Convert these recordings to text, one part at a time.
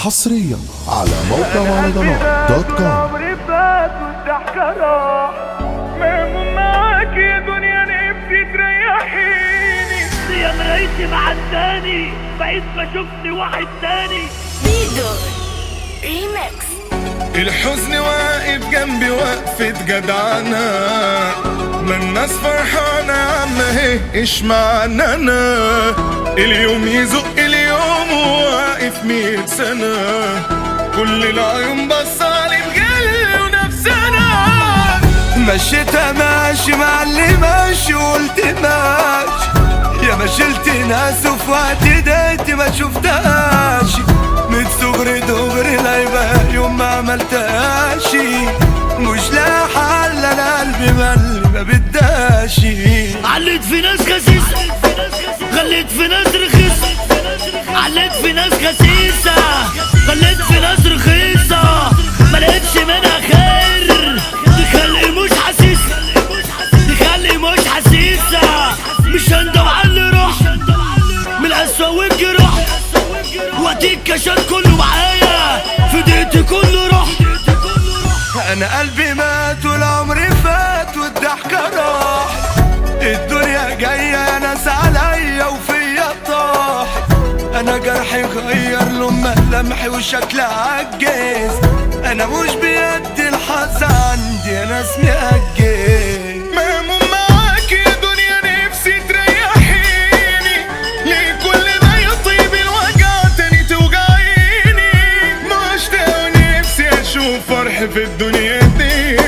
حصريا على موقع مهرجانات دوت كوم عمري فات والضحكة راح مهموم معاك يا دنيا نفسي تريحيني يا مرايتي معداني بقيت بشوفني واحد تاني ميدو ريميكس الحزن واقف جنبي وقفة جدعانة ما الناس فرحانة عم اهي ايش معنى انا اليوم يزق اليوم وواقف مية سنة كل العيون بصالي بجل ونفسنا مشيتها ماشي مع اللي ماشي وقلت ماشي يا ما شلت ناس وفي وقت ديتي ما شفتهاش من صغري دغري لايبة يوم ما عملتهاش مش لاقي حل انا قلبي ملي ما بداش عليت في ناس خسيسة خليت في ناس رخيصة عليت في ناس خسيسة خليت في ناس رخيصة ما لقيتش منها خير دي خلقي مش حسيسة دي خلقي مش حسيسة مش هندم على اللي راح من الأسوأ والجراح وقتي الكشات كله معايا في دقيقتي كله راح انا قلبي مات والعمر فات والضحكة راح الدنيا جاية ناس عليا وفيا طاح انا جرحي غير لون ملامحي وشكلي عجز انا مش بيدي الحظ عندي انا اسمي اجز مهموم معاك يا دنيا نفسي تريحيني ليه كل ما يطيب الوجع تاني توجعيني مشتاق نفسي اشوف فرح في الدنيا دي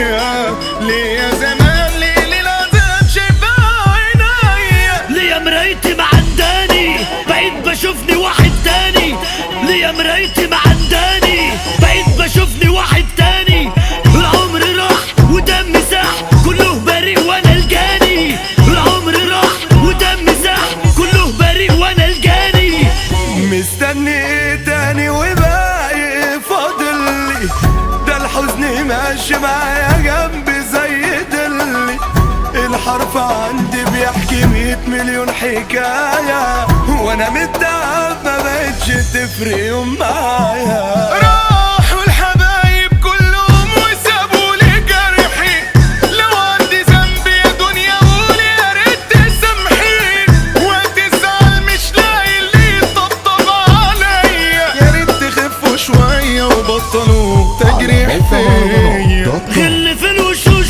ليه يا زمان ليه للعذاب شايفها عينيا ليا مرايتي معنداني بقيت بشوفني واحد تاني ليا مرايتي معنداني بقيت بشوفني واحد تاني العمر راح ودمي ساح كله بريء وانا الجاني العمر راح ودمي ساح كله بريء وانا الجاني مستني ايه تاني وباقي فاضلي ده الحزن ماشي معايا جنبي زي دلي الحرف عندي بيحكي مية مليون حكاية وانا متعب ما بقتش تفرق يوم معايا راحوا الحبايب كلهم وسابوا لي جرحي لو عندي ذنب يا دنيا قولي يا ريت تسامحيني وتزعل مش لاقي اللي يطبطب عليا يا ريت تخفوا شويه وبطلوا تجريح موقع مهرجانات فيا دوت كوم غل في الوشوش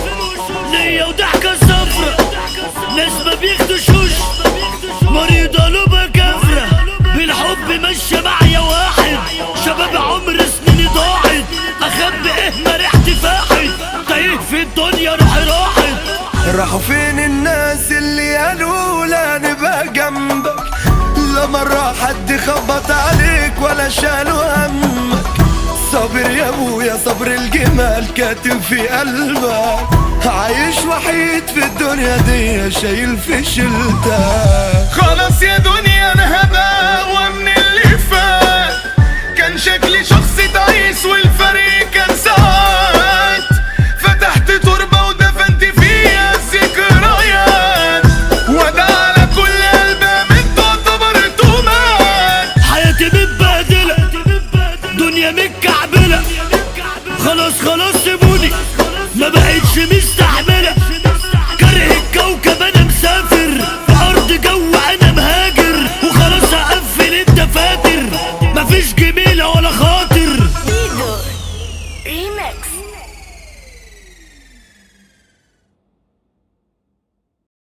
ليا وضحكة صفرة ناس ما بيخدشوش مريضة قلوبها كفرة بالحب ماشية معايا واحد شباب عمر سنيني ضاعت اخبي ايه ما ريحتي فاحت تايه في الدنيا روحي راحت راحوا فين الناس اللي قالوا لا نبقى جنبك لا مرة حد خبط عليك ولا شالوا همك صابر يا ابويا صبر الجمال كاتم في قلبك عايش وحيد في الدنيا دي شايل في شيلتك خلاص يا دنيا انا هبقى من اللي فات كان شكلي شخص تعيس والفريق كان ساعات فتحت تربة ودفنت فيها الذكريات وده على كل قلبة من تعتبر تومات حياتي متبهدلة دنيا متكعبلة خلاص خلاص سيبوني ما بقتش مش